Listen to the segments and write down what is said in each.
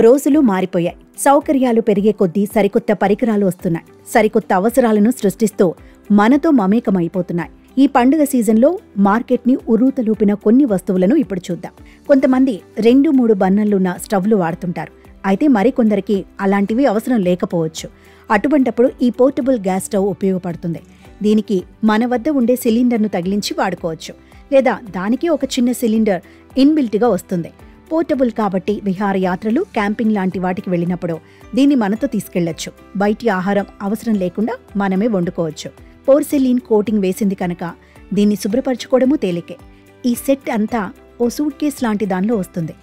రోజులు మారిపోయాయి సౌకర్యాలు పెరిగే కొద్దీ సరికొత్త పరికరాలు వస్తున్నాయి సరికొత్త అవసరాలను సృష్టిస్తూ మనతో మమేకమైపోతున్నాయి ఈ పండుగ సీజన్లో మార్కెట్ని ఉర్రూతలూపిన కొన్ని వస్తువులను ఇప్పుడు చూద్దాం కొంతమంది రెండు మూడు బన్నలున్న స్టవ్లు వాడుతుంటారు అయితే మరికొందరికి అలాంటివి అవసరం లేకపోవచ్చు అటువంటప్పుడు ఈ పోర్టబుల్ గ్యాస్ స్టవ్ ఉపయోగపడుతుంది దీనికి మన వద్ద ఉండే సిలిండర్ను తగిలించి వాడుకోవచ్చు లేదా దానికి ఒక చిన్న సిలిండర్ ఇన్బిల్ట్గా వస్తుంది పోర్టబుల్ కాబట్టి విహారయాత్రలు క్యాంపింగ్ లాంటి వాటికి వెళ్ళినప్పుడు దీన్ని మనతో తీసుకెళ్లొచ్చు బయటి ఆహారం అవసరం లేకుండా మనమే వండుకోవచ్చు పోర్సెలిన్ కోటింగ్ వేసింది కనుక దీన్ని శుభ్రపరచుకోవడము తేలికే ఈ సెట్ అంతా ఓ సూట్ కేస్ లాంటి దానిలో వస్తుంది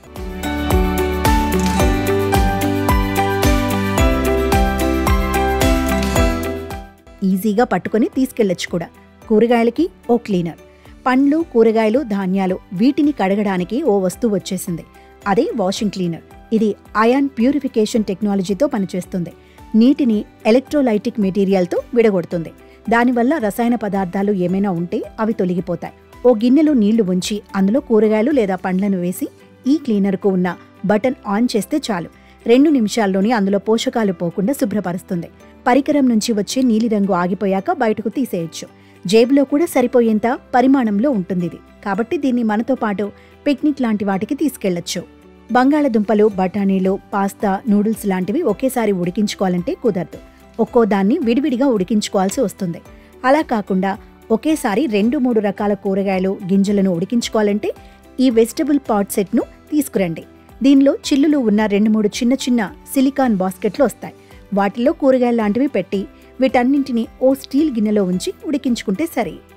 ఈజీగా పట్టుకొని తీసుకెళ్లొచ్చు కూడా కూరగాయలకి ఓ క్లీనర్ పండ్లు కూరగాయలు ధాన్యాలు వీటిని కడగడానికి ఓ వస్తువు వచ్చేసింది అదే వాషింగ్ క్లీనర్ ఇది అయాన్ ప్యూరిఫికేషన్ టెక్నాలజీతో పనిచేస్తుంది నీటిని ఎలక్ట్రోలైటిక్ మెటీరియల్తో విడగొడుతుంది దానివల్ల రసాయన పదార్థాలు ఏమైనా ఉంటే అవి తొలగిపోతాయి ఓ గిన్నెలో నీళ్లు ఉంచి అందులో కూరగాయలు లేదా పండ్లను వేసి ఈ క్లీనర్కు ఉన్న బటన్ ఆన్ చేస్తే చాలు రెండు నిమిషాల్లోనే అందులో పోషకాలు పోకుండా శుభ్రపరుస్తుంది పరికరం నుంచి వచ్చే నీలిరంగు ఆగిపోయాక బయటకు తీసేయొచ్చు జేబులో కూడా సరిపోయేంత పరిమాణంలో ఉంటుంది ఇది కాబట్టి దీన్ని మనతో పాటు పిక్నిక్ లాంటి వాటికి తీసుకెళ్లొచ్చు బంగాళదుంపలు బఠానీలు పాస్తా నూడిల్స్ లాంటివి ఒకేసారి ఉడికించుకోవాలంటే కుదరదు ఒక్కో దాన్ని విడివిడిగా ఉడికించుకోవాల్సి వస్తుంది అలా కాకుండా ఒకేసారి రెండు మూడు రకాల కూరగాయలు గింజలను ఉడికించుకోవాలంటే ఈ వెజిటబుల్ పాట్ సెట్ను తీసుకురండి దీనిలో చిల్లులు ఉన్న రెండు మూడు చిన్న చిన్న సిలికాన్ బాస్కెట్లు వస్తాయి వాటిలో కూరగాయలు లాంటివి పెట్టి వీటన్నింటినీ ఓ స్టీల్ గిన్నెలో ఉంచి ఉడికించుకుంటే సరే